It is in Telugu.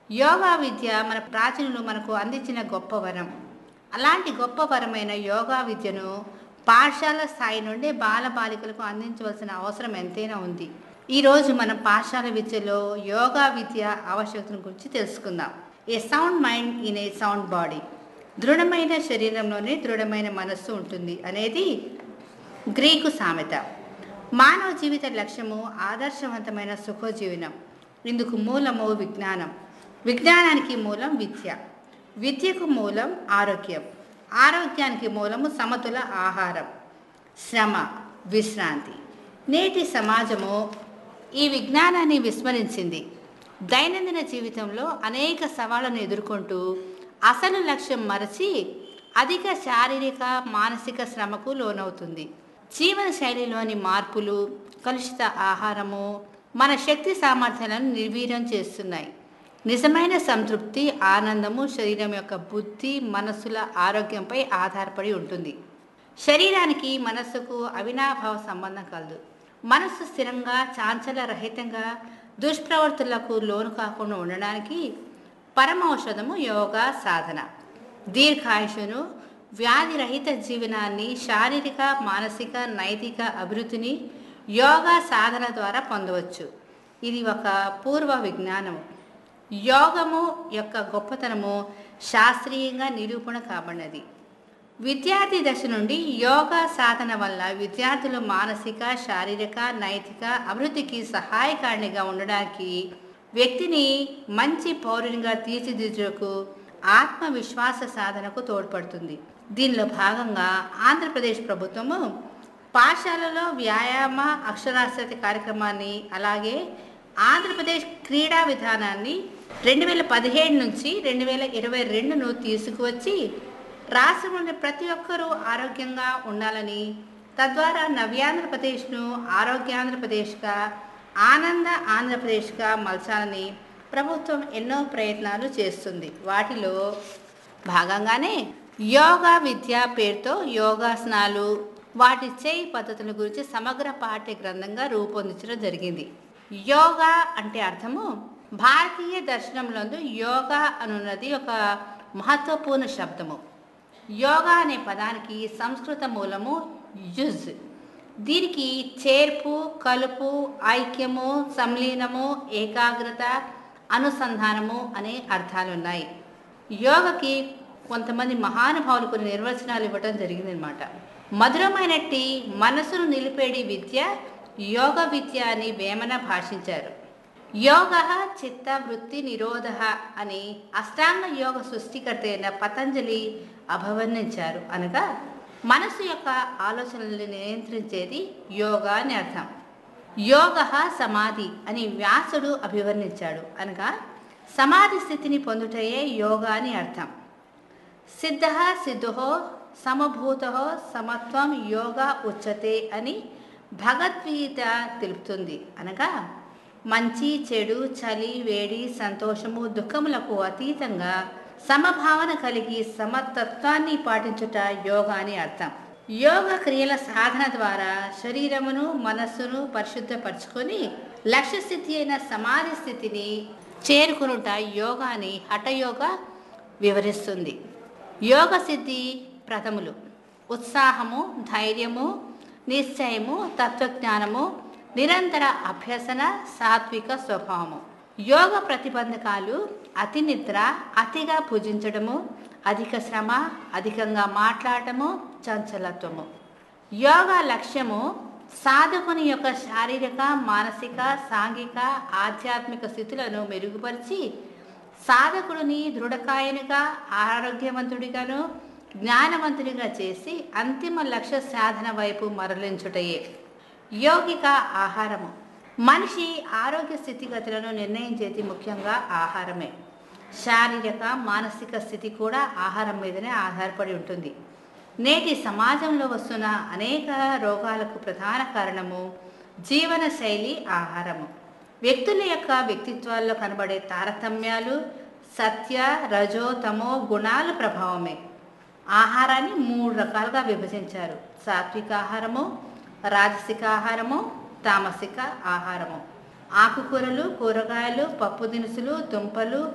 యోగా విద్య మన ప్రాచీనులు మనకు అందించిన గొప్ప వరం అలాంటి గొప్ప వరమైన యోగా విద్యను పాఠశాల స్థాయి నుండి బాలబాలికలకు అందించవలసిన అవసరం ఎంతైనా ఉంది ఈరోజు మనం పాఠశాల విద్యలో యోగా విద్య ఆవశ్యకతను గురించి తెలుసుకుందాం a sound mind in a sound body దృఢమైన శరీరంలోనే దృఢమైన మనస్సు ఉంటుంది అనేది గ్రీకు సామెత మానవ జీవిత లక్ష్యము ఆదర్శవంతమైన సుఖజీవనం ఇందుకు మూలము విజ్ఞానం విజ్ఞానానికి మూలం విద్య విద్యకు మూలం ఆరోగ్యం ఆరోగ్యానికి మూలము సమతుల ఆహారం శ్రమ విశ్రాంతి నేటి సమాజము ఈ విజ్ఞానాన్ని విస్మరించింది దైనందిన జీవితంలో అనేక సవాళ్లను ఎదుర్కొంటూ అసలు లక్ష్యం మరచి అధిక శారీరక మానసిక శ్రమకు లోనవుతుంది జీవన శైలిలోని మార్పులు కలుషిత ఆహారము మన శక్తి సామర్థ్యాలను నిర్వీర్యం చేస్తున్నాయి నిజమైన సంతృప్తి ఆనందము శరీరం యొక్క బుద్ధి మనస్సుల ఆరోగ్యంపై ఆధారపడి ఉంటుంది శరీరానికి మనస్సుకు అవినాభావ సంబంధం కలదు మనస్సు స్థిరంగా చాంచల రహితంగా దుష్ప్రవర్తులకు లోను కాకుండా ఉండడానికి పరమ ఔషధము యోగా సాధన దీర్ఘాయుషును వ్యాధిరహిత జీవనాన్ని శారీరక మానసిక నైతిక అభివృద్ధిని యోగా సాధన ద్వారా పొందవచ్చు ఇది ఒక పూర్వ విజ్ఞానము యోగము యొక్క గొప్పతనము శాస్త్రీయంగా నిరూపణ కాబడినది విద్యార్థి దశ నుండి యోగా సాధన వల్ల విద్యార్థులు మానసిక శారీరక నైతిక అభివృద్ధికి సహాయకారిణిగా ఉండడానికి వ్యక్తిని మంచి పౌరునిగా తీర్చిదిద్దుటకు ఆత్మవిశ్వాస సాధనకు తోడ్పడుతుంది దీనిలో భాగంగా ఆంధ్రప్రదేశ్ ప్రభుత్వము పాఠశాలలో వ్యాయామ అక్షరాస్యత కార్యక్రమాన్ని అలాగే ఆంధ్రప్రదేశ్ క్రీడా విధానాన్ని రెండు వేల పదిహేడు నుంచి రెండు వేల ఇరవై రెండును తీసుకువచ్చి రాష్ట్రంలోని ప్రతి ఒక్కరూ ఆరోగ్యంగా ఉండాలని తద్వారా నవ్యాంధ్రప్రదేశ్ను ఆరోగ్యాంధ్రప్రదేశ్గా ఆనంద ఆంధ్రప్రదేశ్గా మలచాలని ప్రభుత్వం ఎన్నో ప్రయత్నాలు చేస్తుంది వాటిలో భాగంగానే యోగా విద్య పేరుతో యోగాసనాలు వాటి చేయి పద్ధతుల గురించి సమగ్ర పాఠ్య గ్రంథంగా రూపొందించడం జరిగింది యోగా అంటే అర్థము భారతీయ దర్శనంలోందు యోగా అనున్నది ఒక మహత్వపూర్ణ శబ్దము యోగా అనే పదానికి సంస్కృత మూలము యుజ్ దీనికి చేర్పు కలుపు ఐక్యము సంలీనము ఏకాగ్రత అనుసంధానము అనే అర్థాలు ఉన్నాయి యోగకి కొంతమంది మహానుభావులు కొన్ని నిర్వచనాలు ఇవ్వడం జరిగిందనమాట మధురమైనట్టి మనసును నిలిపేడి విద్య యోగ విద్య అని వేమన భాషించారు యోగ చిత్త వృత్తి నిరోధ అని అష్టాంగ యోగ సృష్టికర్త అయిన పతంజలి అభివర్ణించారు అనగా మనసు యొక్క ఆలోచనల్ని నియంత్రించేది యోగా అని అర్థం యోగ సమాధి అని వ్యాసుడు అభివర్ణించాడు అనగా సమాధి స్థితిని పొందుటయే యోగా అని అర్థం సిద్ధ సిద్ధో సమభూత సమత్వం యోగా ఉచ్యతే అని భగవద్గీత తెలుపుతుంది అనగా మంచి చెడు చలి వేడి సంతోషము దుఃఖములకు అతీతంగా సమభావన కలిగి సమతత్వాన్ని పాటించుట యోగా అని అర్థం యోగ క్రియల సాధన ద్వారా శరీరమును మనస్సును పరిశుద్ధపరచుకొని లక్ష్య స్థితి అయిన సమాధి స్థితిని చేరుకునుట యోగాని హఠయోగ వివరిస్తుంది యోగ సిద్ధి ప్రథములు ఉత్సాహము ధైర్యము నిశ్చయము తత్వజ్ఞానము నిరంతర అభ్యసన సాత్విక స్వభావము యోగ ప్రతిబంధకాలు అతి నిద్ర అతిగా పూజించడము అధిక శ్రమ అధికంగా మాట్లాడటము చంచలత్వము యోగా లక్ష్యము సాధకుని యొక్క శారీరక మానసిక సాంఘిక ఆధ్యాత్మిక స్థితులను మెరుగుపరిచి సాధకుడిని దృఢకాయనిగా ఆరోగ్యవంతుడిగాను జ్ఞానవంతుడిగా చేసి అంతిమ లక్ష్య సాధన వైపు మరలించుటయే యోగిక ఆహారము మనిషి ఆరోగ్య స్థితిగతులను నిర్ణయించేది ముఖ్యంగా ఆహారమే శారీరక మానసిక స్థితి కూడా ఆహారం మీదనే ఆధారపడి ఉంటుంది నేటి సమాజంలో వస్తున్న అనేక రోగాలకు ప్రధాన కారణము జీవన శైలి ఆహారము వ్యక్తుల యొక్క వ్యక్తిత్వాల్లో కనబడే తారతమ్యాలు సత్య రజో తమో గుణాల ప్రభావమే ఆహారాన్ని మూడు రకాలుగా విభజించారు సాత్విక ఆహారము రాజసిక ఆహారము తామసిక ఆహారము ఆకుకూరలు కూరగాయలు పప్పు దినుసులు దుంపలు